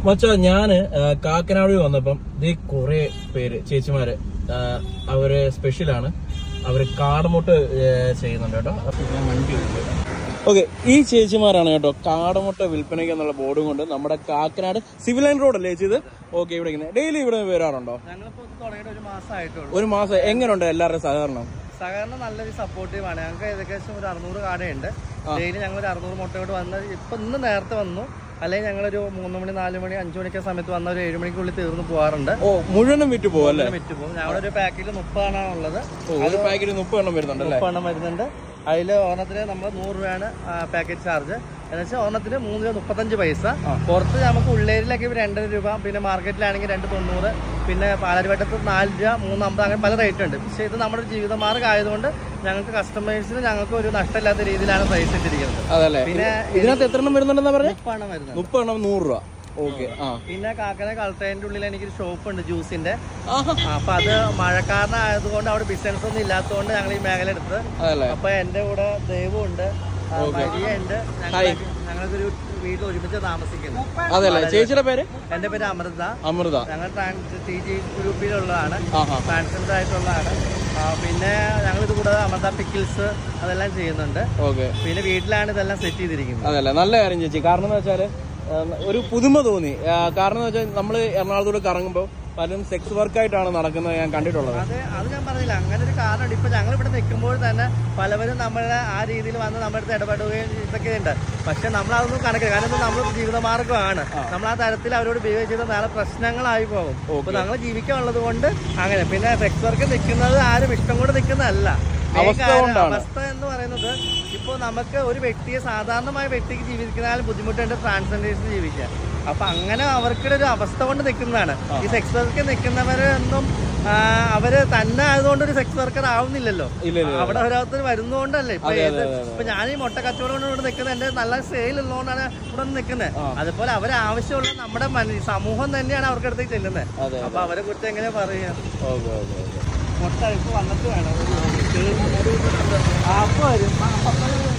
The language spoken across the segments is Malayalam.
മച്ചാ ഞാന് ആ, കാക്കനാട് വന്നപ്പം ദേ കുറെ പേര് ചേച്ചിമാര് ആ, അവര് സ്പെഷ്യലാണ് അവര് കാടമുട്ട് ഏ, ചെയ്യുന്നുണ്ട് കേട്ടോ അപ്പൊ ഞാൻ വണ്ടി ഓക്കെ ഈ ചേച്ചിമാരാണ് കേട്ടോ കാടമുട്ട വിൽപ്പനയ്ക്ക് എന്നുള്ള ബോർഡും കൊണ്ട് നമ്മുടെ കാക്കനാട് സിവിൽ ലൈൻ റോഡ് അല്ലേ ചെയ്ത് ഓക്കെ ഇവിടെ ഡെയിലി ഇവിടെ വരാറുണ്ടോ ഞങ്ങളിപ്പോ ഇത് തുടങ്ങിയിട്ട് ഒരു മാസമായിട്ടുള്ളൂ ഒരു മാസം എങ്ങനെയുണ്ട് എല്ലാവരുടെയും സഹകരണം സഹകരണം നല്ലൊരു സപ്പോർട്ടീവ് ആണ് ഞങ്ങൾക്ക് ഏകദേശം ഒരു അറുന്നൂറ് കാടയുണ്ട് ഡെയിലി ഞങ്ങൾ ഒരു അറുന്നൂറ് മുട്ടയോട് വന്ന് ഇപ്പൊ ഇന്ന് നേരത്തെ വന്നു അല്ലെങ്കിൽ ഞങ്ങളൊരു മൂന്ന് മണി നാല് മണി അഞ്ചു മണിയൊക്കെ സമയത്ത് വന്ന ഒരു ഏഴ് മണിക്കുള്ളിൽ തീർന്നു പോകാറുണ്ട് ഓ മുഴുവനും വിറ്റ് പോകും അല്ലേ വിറ്റ് പോകും ഞങ്ങളുടെ ഒരു പാക്കറ്റിൽ മുപ്പതാണ് ഉള്ളത് ഓ, ഒരു പാക്കറ്റ് മുപ്പത് എണ്ണം വരുന്നുണ്ട് അല്ലേ മുപ്പെണ്ണം വരുന്നുണ്ട് അതിൽ ഒരെണ്ണത്തിന് നമ്മൾ നൂറ് രൂപയാണ് പാക്കറ്റ് ചാർജ് എന്ന് വെച്ചാൽ ഒരെണ്ണത്തിന് മൂന്ന് രൂപ മുപ്പത്തഞ്ച് പൈസ പുറത്ത് നമുക്ക് ഉള്ളേരിലൊക്കെ ഇവർ രണ്ടര രൂപ പിന്നെ മാർക്കറ്റിലാണെങ്കിൽ രണ്ട് തൊണ്ണൂറ് പിന്നെ പാലാരിവട്ടത്ത് നാല് രൂപ മൂന്ന് അമ്പത് അങ്ങനെ പല റേറ്റ് ഉണ്ട് പക്ഷേ ഇത് നമ്മുടെ ഒരു ജീവിതമാർഗ്ഗം ആയതുകൊണ്ട് ഞങ്ങൾക്ക് കസ്റ്റമേഴ്സിന് ഞങ്ങൾക്ക് ഒരു നഷ്ടമില്ലാത്ത രീതിയിലാണ് പ്രൈസ് ഇട്ടിരിക്കുന്നത് അതല്ലേ പിന്നെ ഇതിനകത്ത് എത്ര എണ്ണം വരുന്നുണ്ടെന്നാ പറഞ്ഞേ മുപ്പെണ്ണം വരുന്നത് മുപ്പത് എണ്ണം നൂറ് രൂപ ഓക്കെ ആ പിന്നെ കാക്കന കളട്ടേന്റെ ഉള്ളിൽ എനിക്കൊരു ഷോപ്പ് ഉണ്ട് ജ്യൂസിന്റെ ആഹാ. അപ്പൊ അത് മഴക്കാരനായതുകൊണ്ട് അവിടെ ബിസിനസ് ഒന്നും ഇല്ലാത്തതുകൊണ്ട് ഞങ്ങൾ ഈ മേഖല എടുത്ത് അതല്ലേ അപ്പൊ എന്റെ കൂടെ ദേവുണ്ട് ആ, മരിയ ഉണ്ട് ഞങ്ങൾ- ഞങ്ങൾക്കൊരു വീട്ടിൽ ഒരുമിച്ച് താമസിക്കുന്നു അതല്ലേ ചേച്ചിയുടെ പേര് എന്റെ പേര് അമൃത അമൃത ഞങ്ങൾ ട്രാൻസ് ടി ജി ഗ്രൂപ്പിലുള്ളതാണ് ആഹാ ട്രാൻസ്ജെൻഡർ ആയിട്ടുള്ളതാണ് ആ, പിന്നെ ഞങ്ങൾ ഇത് കൂടാതെ അമൃത പിക്കിൾസ് അതെല്ലാം ചെയ്യുന്നുണ്ട് ഓക്കെ പിന്നെ വീട്ടിലാണ് ഇതെല്ലാം സെറ്റ് ചെയ്തിരിക്കുന്നത് അതല്ലേ നല്ല കാര്യം ചേച്ചി കാരണം എന്ന് വെച്ചാല് ആ, ഒരു പുതുമ തോന്നി ആ, കാരണം എന്ന് വെച്ചാൽ നമ്മള് എറണാകുളത്തോട് കറങ്ങുമ്പോൾ പലരും സെക്സ് വർക്കായിട്ടാണ് നടക്കുന്നത് ഞാൻ കണ്ടിട്ടുള്ളത് അത് അത് ഞാൻ പറഞ്ഞില്ല അങ്ങനെ ഒരു കാരണമുണ്ട് ഇപ്പൊ ഞങ്ങൾ ഇവിടെ നിൽക്കുമ്പോൾ തന്നെ പലവരും നമ്മളെ ആ രീതിയിൽ വന്ന് നമ്മുടെ അടുത്ത് ഇടപെടുകയും ഇതൊക്കെ ഉണ്ട് പക്ഷെ നമ്മൾ അതൊന്നും കണക്കില്ല കാരണം ഇത് നമ്മുടെ ജീവിതമാർഗ്ഗമാണ് നമ്മൾ ആ തരത്തിൽ അവരോട് ബിഹേവ് ചെയ്ത നാളെ പ്രശ്നങ്ങളായി പോകും ഇപ്പൊ ഞങ്ങൾ ജീവിക്കാനുള്ളത് കൊണ്ട് അങ്ങനെ പിന്നെ സെക്സ് വർക്ക് നിൽക്കുന്നത് ആരും ഇഷ്ടം കൊണ്ട് നിൽക്കുന്നതല്ല Main അവസ്ഥ കാരണം കൊണ്ടാണ്. അവസ്ഥ എന്ന് പറയുന്നത് ഇപ്പോൾ നമുക്ക് ഒരു വ്യക്തിയെ സാധാരണമായ വ്യക്തിക്ക് ജീവിക്കുന്നതിനാലും ബുദ്ധിമുട്ടുണ്ട് ട്രാൻസ്ജെൻഡേഴ്സിന് ജീവിക്കാൻ അപ്പൊ അങ്ങനെ അവർക്കൊരു ഒരു അവസ്ഥ കൊണ്ട് നിൽക്കുന്നതാണ് ഈ സെക്സ് വർക്ക് നിൽക്കുന്നവരൊന്നും ആ, അവര് തന്നെ ആയതുകൊണ്ട് ഒരു സെക്സ് വർക്കർ ആവുന്നില്ലല്ലോ ഇല്ല ഇല്ല അവിടെ ഓരോരുത്തർ വരുന്നതുകൊണ്ടല്ലേ ഇപ്പൊ ഏത് ഇപ്പൊ ഞാൻ ഈ മുട്ട കച്ചവടം കൊണ്ട് ഇവിടെ നിൽക്കുന്നത് എന്റെ നല്ല സെയിൽ ഉള്ളതുകൊണ്ടാണ് ഇവിടെ നിൽക്കുന്നത് അതുപോലെ അവരെ ആവശ്യമുള്ള നമ്മുടെ മന- സമൂഹം തന്നെയാണ് അവർക്ക് അടുത്തേക്ക് ചെല്ലുന്നത് അതെ അപ്പൊ അവരെ കുറിച്ച് എങ്ങനെ പറയാ ഓക്കെ ഓക്കെ ഓക്കെ മുട്ട ഇപ്പൊ വന്നിട്ട് വേണം ഒരു- ഒരു- ആ, അപ്പൊ വരും ആ, അപ്പൊ വരും.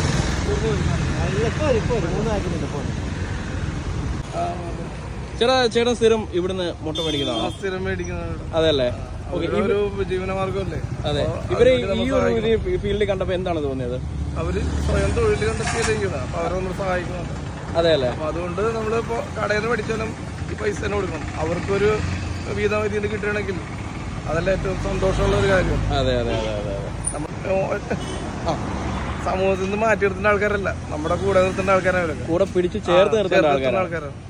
ഇല്ല, ഇപ്പൊ വരും ഇപ്പൊ വരും മൂന്ന് ആക്കുന്നുണ്ട് ഇപ്പൊ വരും. ചേട്ടാ ചേട്ടൻ സ്ഥിരം ഇവിടുന്ന് മുട്ട മേടിക്കുന്നതാണോ സ്ഥിരം മേടിക്കുന്നവരോട് അതെല്ലേ ഓക്കെ ഒരു ജീവനമാർഗമല്ലേ അതെ ഇവരെ ഈ ഒരു ഫീൽഡിൽ കണ്ടപ്പോ എന്താണ് തോന്നിയത് അവര് സ്വയം തൊഴിൽ കണ്ടെത്തിയതാണ് അപ്പൊ അവരെ നമ്മൾ സഹായിക്കുന്നുണ്ട് അതെ അല്ലേ അപ്പൊ അതുകൊണ്ട് നമ്മളിപ്പോ കടയിൽ നിന്ന് മേടിച്ചാലും ഈ പൈസ തന്നെ കൊടുക്കണം അവർക്കൊരു വീതം ഇതിൽ കിട്ടുകയാണെങ്കിൽ അതല്ല ഏറ്റവും സന്തോഷമുള്ള ഒരു കാര്യം അതെ അതെ അതെ അതെ അതെ നമ്മൾ സമൂഹത്തിൽ നിന്ന് മാറ്റി നിർത്തേണ്ട ആൾക്കാരല്ല നമ്മുടെ കൂടെ നിർത്തേണ്ട ആൾക്കാരാണ് അവരൊക്കെ കൂടെ പിടിച്ച് ചേർത്ത് നിർത്തേണ്ട ചേർത്ത് ആൾക്കാരാണ് ആൾക്കാരാണ്